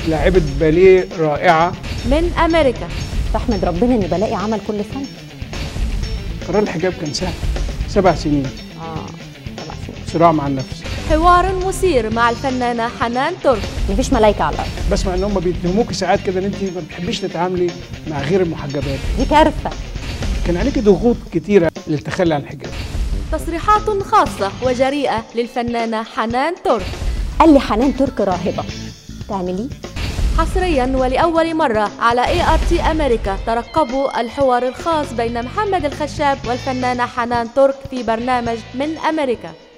لاعبة باليه رائعة من أمريكا فاحمد ربنا اني بلاقي عمل كل سنه قرار الحجاب كان سهل سبع سنين اه سبع سنين صراع مع النفس حوار مثير مع الفنانة حنان ترك مفيش ملايكه على الارض بسمع ان هم بيتهموك ساعات كده ان انت ما بتحبيش تتعاملي مع غير المحجبات دي كارثه كان عليكي ضغوط كتيره للتخلي عن الحجاب تصريحات خاصة وجريئة للفنانة حنان ترك قال لي حنان ترك راهبه تعملي حصريا ولأول مرة على اي ار تي امريكا ترقبوا الحوار الخاص بين محمد الخشاب والفنانة حنان ترك في برنامج من امريكا